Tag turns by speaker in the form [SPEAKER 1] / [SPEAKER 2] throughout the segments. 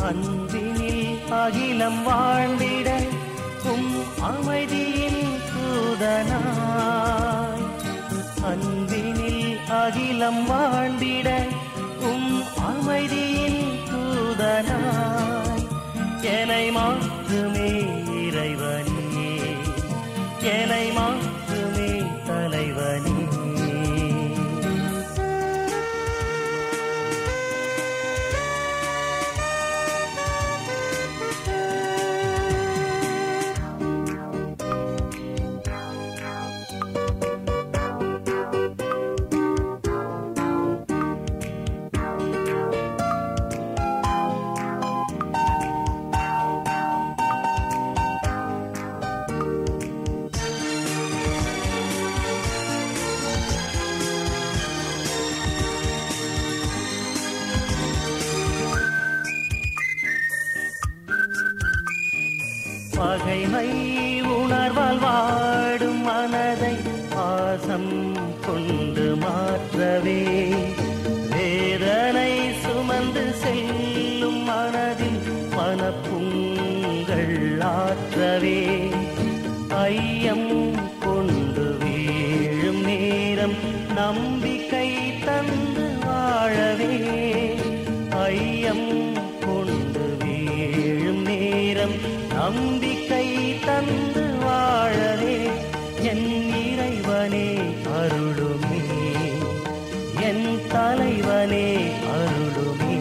[SPEAKER 1] அன்பினில் அகிலம் வாழ்ந்திட உம் அமைதியின் தூதனாய் அன்பினில் அகிலம் வாழ்ந்திட உம் அமைதியின் தூதனாய் என்னை மாற்றுமே இறைவனே என்னை மாற்றுமே தலைவனே பகைமை உணர்வால் வாடும் மனதை பாசம் கொண்டு மாற்றவே வேதனை சுமந்து செல்லும் மனதில் மனப்புங்கள் ஆற்றவே ஐயம் கொண்டு வீழும் நேரம் நம்பிக்கை தந்து வாழவே ஐயம் கொண்டு வீழும் நேரம் நம்பிக்கை தந்து வாழவே என் இறைவனே அருளுமே என் தலைவனே அருளுமே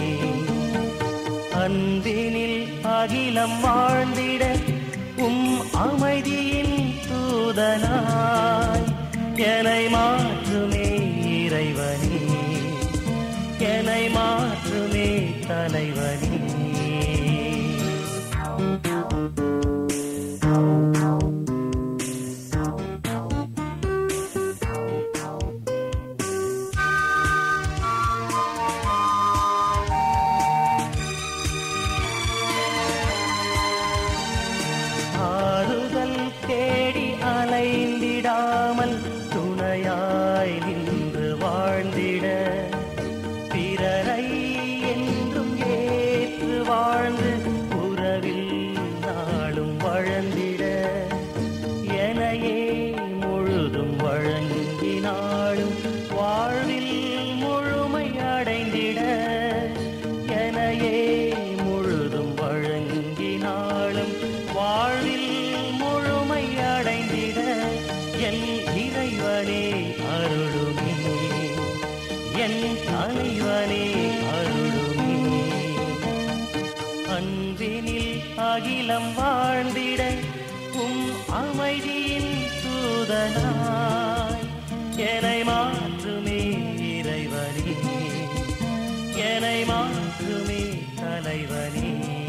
[SPEAKER 1] அன்பினில் அகிலம் வாழ்ந்திட உம் அமைதியின் தூதனாய் என்னை மாற்றுமே இறைவனே என்னை மாற்றுமே தலைவனே ஆறுதல் தேடி அலைந்திடாமல் துணையாய் நின்று வாழ்ந்திட பிறரை என்றும் ஏற்று வாழ்ந்து உறவில் நாளும் வழந்திட எனையே முழுதும் வழங்கினாலும் வாழ்வில் முழுமை அடைந்திட எனையே முழுதும் வழங்கினாலும் வாழ்வில் முழுமை அடைந்திட என் இறைவனே அருளுமே என் தலைவனே அருளுமே அன்பினில் அகிலம் வாழ்ந்திட உம் அமைதியின் தூதனாய் என்னை மாற்றுமே இறைவனே என்னை மாற்றுமே தலைவனே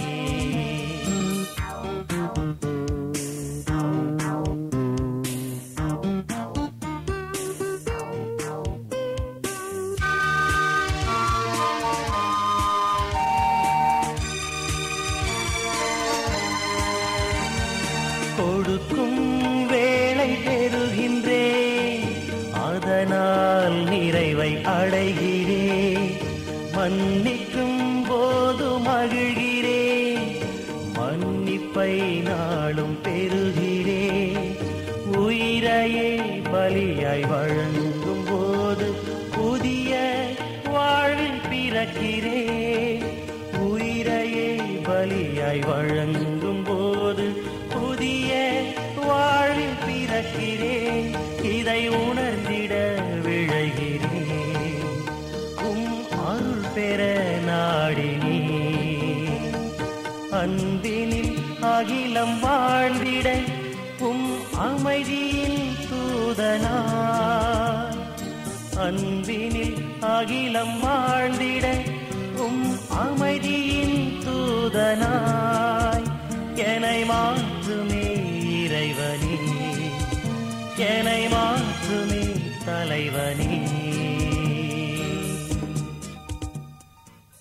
[SPEAKER 1] கொடுக்கும் வேளை பெறுகின்றேன் அதனால் நிறைவை அடைகிறேன் மன்னிக்கும் போது மகிழ்கிறேன் மன்னிப்பை நாளும் பெறுகிறேன் உயிரையே பலியாய் வழங்கும் போது புதிய வாழ்வில் பிறக்கிறேன் உயிரையே பலியாய் வழங்கும் போது புதிய வாழ்வில் பிறக்கிறேன் இதை உணர்ந்திட விழைகிறேன் உம் அருள் பெற நாடினே அன்பினில் அகிலம் வாழ்ந்திட உம் அமைதியின் தூதனாய் அன்பினில் அகிலம் வாழ்ந்திட உம் அமைதியின் தூதனாய் என்னை மாற்றுமே இறைவனே என்னை மாற்றுமே தலைவனே